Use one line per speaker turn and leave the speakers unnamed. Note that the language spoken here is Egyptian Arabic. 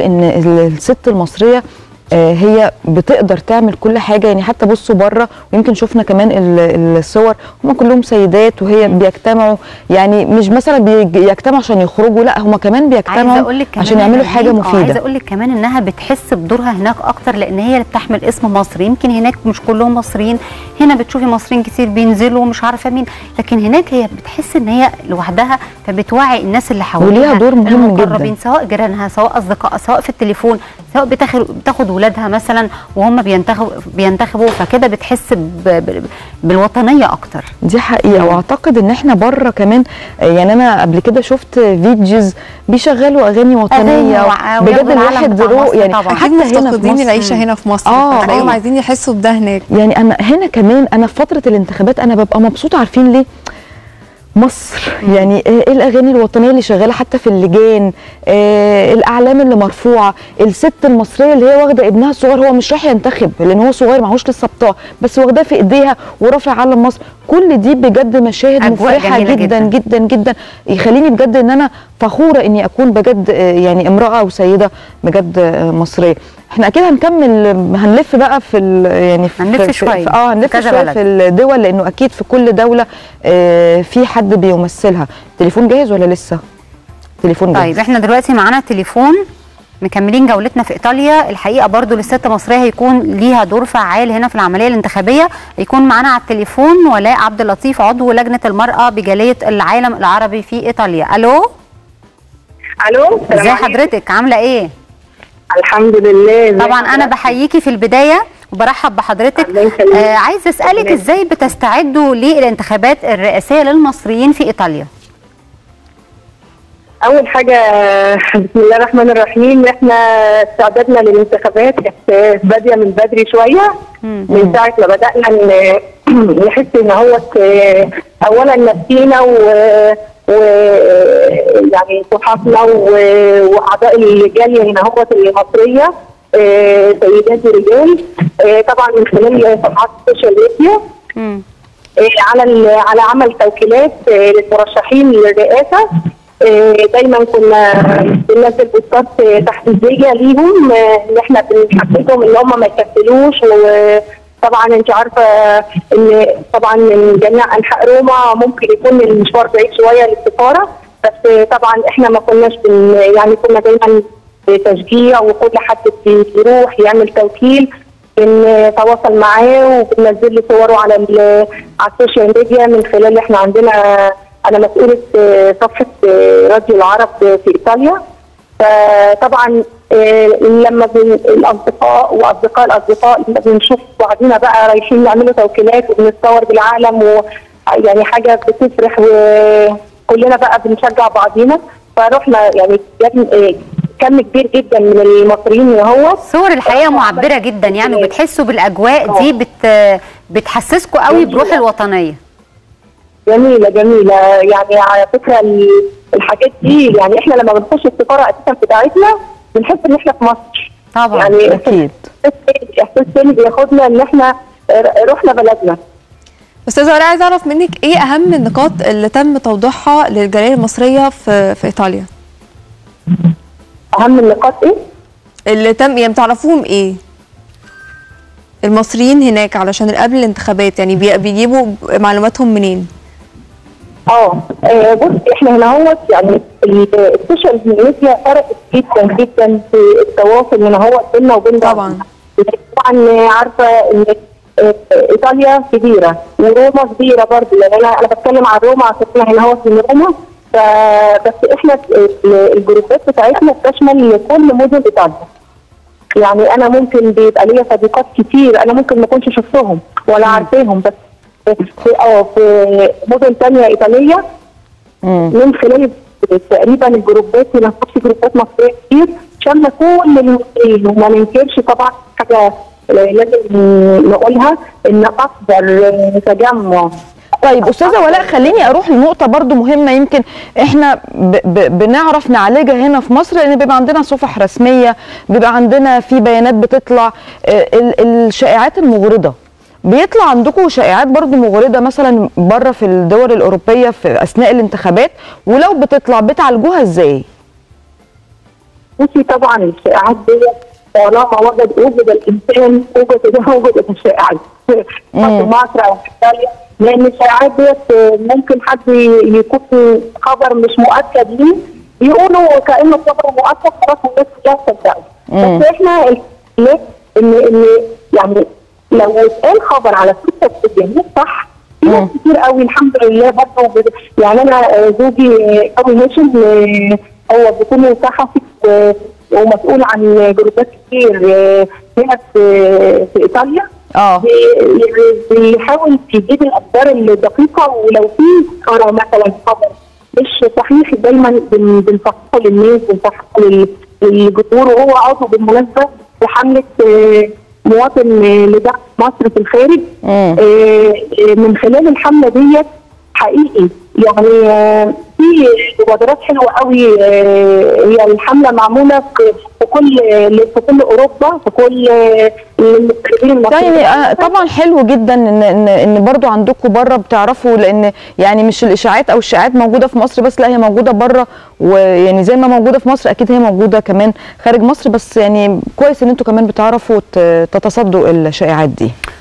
ان الست المصريه آه، هي بتقدر تعمل كل حاجه يعني حتى بصوا بره ويمكن شفنا كمان ال- الصور هم كلهم سيدات وهي بيجتمعوا يعني مش مثلا بيجتمعوا عشان يخرجوا لا هم كمان
عايزه
بيجتمعوا
اقول لك كمان
عشان يعملوا
يا
حاجه
نادين، آه، عايزه
مفيده
اقول لك كمان انها بتحس بدورها هناك اكتر لان هي اللي بتحمل اسم مصر يمكن هناك مش كلهم مصريين هنا بتشوفي مصريين كتير بينزلوا ومش عارفه مين لكن هناك هي بتحس ان هي لوحدها فبتوعي الناس اللي حواليها
وليها دور مهم
المقربين سواء جيرانها سواء اصدقائها سواء في التليفون سواء بتاخد بتاخد ولادها مثلا وهم بينتخبوا بينتخبوا فكده بتحس ب... ب... بالوطنيه اكتر
دي حقيقه واعتقد ان احنا بره كمان آه، يعني انا قبل كده شفت فيديوز بيشغلوا اغاني وطنيه
وع-
بجد
وياخدوا العلم
الواحد
بتاع
رو
مصر
يعني
طبعاً.
اكيد
حتى هنا في
مفتقدين
مصر
العيشه هنا في مصر
آه،
فتلاقيهم
آه.
عايزين يحسوا بده هناك
يعني انا هنا كمان انا في فتره الانتخابات انا ببقى مبسوطه عارفين ليه مصر يعني ايه الاغاني الوطنيه اللي شغاله حتى في اللجان آه الاعلام اللي مرفوعه الست المصريه اللي هي واخده ابنها الصغير هو مش رايح ينتخب لان هو صغير معهوش لسه بطاقه بس واخداه في ايديها ورافع علم مصر كل دي بجد مشاهد
أجواء
مفرحه
جميلة
جدا
جداً.
جدا جدا جدا يخليني بجد ان انا فخوره اني اكون بجد آه، يعني امراه وسيده بجد آه، مصريه احنا اكيد هنكمل هنلف بقى في ال- يعني في
هنلف
في-
شوية.
في- اه هنلف
كذا
شويه
بلد.
في الدول لانه اكيد في كل دوله آه، في حد بيمثلها تليفون جاهز ولا لسه تليفون جاهز
طيب احنا دلوقتي معانا تليفون مكملين جولتنا في ايطاليا الحقيقه برضو للست المصريه هيكون ليها دور فعال هنا في العمليه الانتخابيه يكون معانا على التليفون ولاء عبد اللطيف عضو لجنه المراه بجاليه العالم العربي في ايطاليا الو
الو السلام
ازي
عليكم.
حضرتك عامله ايه
الحمد لله ازي
طبعا انا
حضرتك؟
بحييكي في البدايه وبرحب بحضرتك
الله يخليك.
آه عايزه اسالك
الله
ازاي بتستعدوا للانتخابات الرئاسيه للمصريين في ايطاليا
اول حاجه بسم الله الرحمن الرحيم احنا استعدادنا للانتخابات كانت باديه من بدري شويه من ساعه ما بدانا ن- نحس ان هو اولا نفسينا و و يعني صحافنا و- واعضاء الجاليه هنا هو المصريه آه، سيدات ورجال آه، طبعا من خلال صفحات السوشيال ميديا
مم.
آه، على ال- على عمل توكيلات آه، للمرشحين للرئاسه آه، دايما كنا بننزل بوستات آه، تحفيزيه ليهم آه، ان احنا بنحفزهم ان هم ما يكسلوش وطبعا انت عارفه ان طبعا من جميع انحاء روما ممكن يكون المشوار بعيد شويه للسفاره بس آه، طبعا احنا ما كناش بن يعني كنا دايما تشجيع وكل حد بيروح يعمل توكيل بنتواصل معاه وبننزل له صوره على ال- على السوشيال ميديا من خلال احنا عندنا انا مسؤوله آه، صفحه آه، راديو العرب في ايطاليا فطبعا آه، لما بن الاصدقاء واصدقاء الاصدقاء لما بنشوف بعضينا بقى رايحين نعملوا توكيلات وبنتصور بالعالم و يعني حاجه بتفرح وكلنا بقى بنشجع بعضينا فرحنا يعني جاب- آه، كم كبير جدا من المصريين هو
الصور الحقيقه معبره جدا يعني وبتحسوا بالاجواء دي بت بتحسسكم قوي بروح الوطنيه
جميلة جميلة يعني على فكرة ال- الحاجات دي يعني احنا لما بنخش السفارة اساسا بتاعتنا بنحس ان احنا في مصر
طبعا
يعني
اكيد
احساس تاني- احساس تاني بياخدنا ان احنا ر- رحنا بلدنا
استاذه ولاء عايزه اعرف منك ايه اهم النقاط اللي تم توضيحها للجاليه المصريه في في ايطاليا
اهم النقاط ايه؟
اللي تم يعني بتعرفوهم ايه المصريين هناك علشان قبل الانتخابات يعني بي- بيجيبوا معلوماتهم منين
اه آه، بص احنا هنا هو يعني ال- السوشيال ميديا فرقت جدا جدا في التواصل هنا هو بيننا وبين بعض.
طبعا.
طبعا عارفه ان آه، ايطاليا كبيره وروما كبيره برضه يعني انا انا بتكلم عن روما عشان احنا هنا هو من روما فبس احنا ال- الجروبات بتاعتنا بتشمل كل مدن ايطاليا يعني انا ممكن بيبقى ليا صديقات كتير انا ممكن ما اكونش شفتهم ولا عارفاهم بس في اه في مدن تانية ايطاليه
مم.
من خلال تقريبا الجروبات هنا في جروبات مصريه كتير شامله كل المصريين وما ننكرش طبعا حاجه لازم نقولها ان اكبر تجمع
طيب استاذه ولاء خليني اروح لنقطه برضو مهمه يمكن احنا ب ب بنعرف نعالجها هنا في مصر لان بيبقى عندنا صفح رسميه بيبقى عندنا في بيانات بتطلع آه، ال- الشائعات المغرضه بيطلع عندكم شائعات برضو مغرضه مثلا بره في الدول الاوروبيه في اثناء الانتخابات ولو بتطلع بتعالجوها ازاي
بصي طبعا الشائعات دي طالما وجد وجد الانسان وجد وجدت الشائعات في مصر او في ايطاليا لان الشائعات ديت ممكن حد يكون خبر مش مؤكد ليه يقولوا كانه خبر مؤكد خلاص الناس كلها تصدقه بس احنا ليه ان ان يعني لو اتقال خبر على السوشيال ميديا مش صح في ناس كتير قوي الحمد لله برضه بد- يعني انا آه، زوجي آه، قوي هاشم آه، هو بيكون صحفي آه، ومسؤول عن جروبات كتير آه، هنا في في ايطاليا
اه
بي- بيحاول يجيب الاخبار الدقيقه ولو في قرا مثلا خبر مش صحيح دايما بن- بنصححه للناس بنصححه لل- للجمهور وهو عضو بالمناسبه في حمله آه، مواطن آه، لدعم مصر في الخارج
مم.
آه، آه، من خلال الحمله ديت حقيقي يعني آه، في مبادرات حلوه قوي آه، هي الحمله معموله في في كل في كل اوروبا في كل آه، المغتربين المصريين
يعني آه، طبعا حلو جدا ان ان ان برضو عندكم بره بتعرفوا لان يعني مش الاشاعات او الشائعات موجوده في مصر بس لا هي موجوده بره ويعني زي ما موجوده في مصر اكيد هي موجوده كمان خارج مصر بس يعني كويس ان انتوا كمان بتعرفوا ت- تتصدوا الشائعات دي